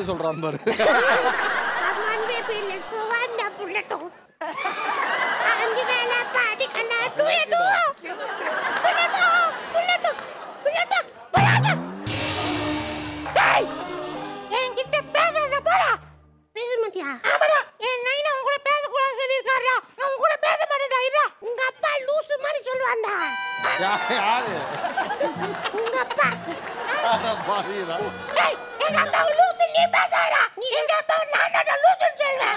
சொல்றான் பாரு Come on, baby, let's go on the bullet. அஞ்சு வேலை பாடிக்கண்ணா, bullet. Bullet, bullet, bullet, bullet. டேய், என்கிட்ட பேசாத போடா. பேச மாட்டியா? என் நைனா உன் கூட பேசக்கூடாதுன்னு சொல்லியிருக்காருடா. நான் உன் கூட பேச மாட்டேன்டா, இருடா. உங்க அப்பா லூசு மாதிரி சொல்லுவான்டா. யா- யாரு உங்க அப்பா. அட பாவிடா. டேய், எங்க அப்பாவை லூசு நீ பேசாதடா. எங்க அப்பாவை நான் தான்டா லூசுன்னு சொல்லுவேன்.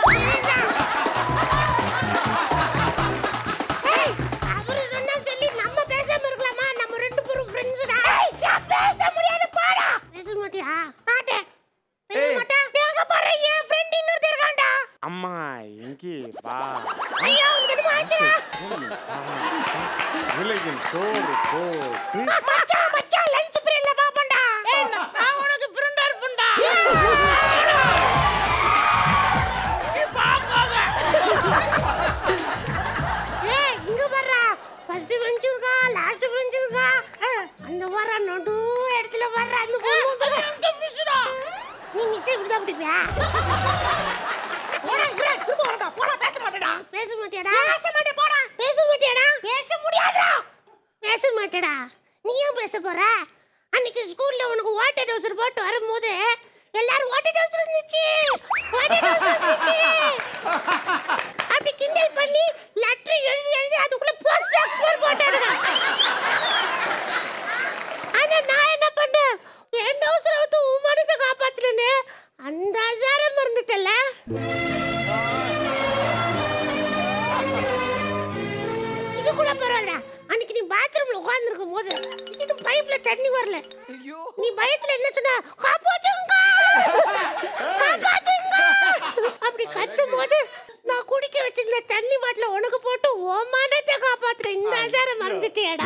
ஏய், அவரு சொன்னா சொல்லி நம்ம பேசாம இருக்கலாமா? நம்ம ரெண்டு பேரும் friends-டா. ஏய், நான் பேச முடியாது, போடா. பேச மாட்டியா? மாட்டேன். பேச ஏய். மாட்டேன். எங்க பாரு, என் friend இன்னொருத்தன் இருக்கான்டா. அம்மா எங்கே வா ஐயா, உனக்கு என்னமோ ஆச்சுடா. விலையில் சோறு போட்டு மச்சான், மச்சான், lunch period-ல பாப்போம்டா. நான் உனக்கு friend ஆ இருப்பேன்டா. நீ பாக்காத. ஏய், இங்க பாருடா. first bench இருக்கா, last bench இருக்கா. அந்த வர்ற நடு இடத்துல வர்ற அந்த பொண்ணு நீ மிஸ் இப்படிதான் பிடிப்பியா போடா, போடா, திரும்ப வரடா. போடா, பேச மாட்டேடா. பேச மாட்டியாடா? பேச மாட்டே, போடா. பேச மாட்டியாடா? பேச முடியாதுடா. பேச மாட்டேடா. நீ ஏன் பேச போற அன்னைக்கு ஸ்கூல்ல உனக்கு வாட்டர் டவுசர் போட்டு வரும்போது எல்லாரும் வாட்டர் டவுசர் இருந்துச்சு வாட்டர் டவுசர் இருந்துச்சு அப்படி கிண்டல் பண்ணி லெட்டர் எழுதி எழுதி அதுக்குள்ள போஸ்ட் பாக்ஸ் மாதிரி போட்டாடுங்க ஆனா நான் என்ன பண்ணேன் என் டவுசரை வந்து உன் மனத்தை காப்பாத்துனேன்னு அந்த அசாரம் மறந்துட்டல இது கூட பரவாயில்ல அன்னைக்கு நீ பாத்ரூம்ல உட்கார்ந்துருக்கும் போது திடீர்னு பைப்ல தண்ணி வரல நீ பயத்துல என்ன சொன்ன காப்பாத்துங்க காப்பாத்துங்க அப்படி கத்தும் போது நான் குடிக்க வச்சிருந்த தண்ணி பாட்டில உனக்கு போட்டு ஓமானத்தை காப்பாத்துறேன் இந்த அசாரம் மறந்துட்டேடா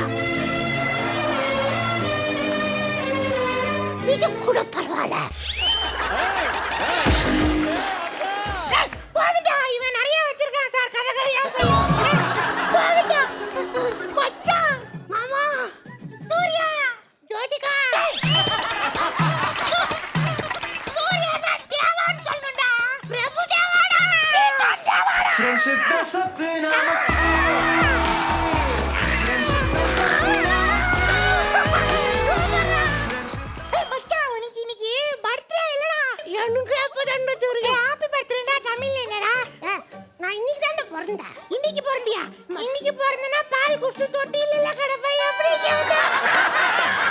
இது கூட பரவாயில்ல டேய், போதும்டா, இவன் நிறைய வச்சிருக்கான் சார் கதகதையா சொல்லி. டேய், போதும்டா. மச்சான், மாமா, சூர்யா, ஜோதிகா. சூர்யா, நான் தேவான்னு சொல்லணும்டா. பிரபு தேவாடா. சீதான் தேவாடா. Friendship ਦਾ ਸਤਨਾਮ Friendship ਦਾ ਸਤਨਾਮ ஏய், மச்சான், உனக்கு இன்னைக்கு birthday இல்லடா. எனக்கு எப்போதான்டா தெரியும்? Happy birthday-டா, தமிழ்ல என்னடா? ஏய், நான் இன்னைக்கு தான்டா பிறந்தேன். இன்னைக்கு பிறந்தியா? இன்னைக்கு பிறந்தேன்னா பால் குடிச்சு தொட்டில்ல கிடப்பேன் எப்படி இங்க வந்த?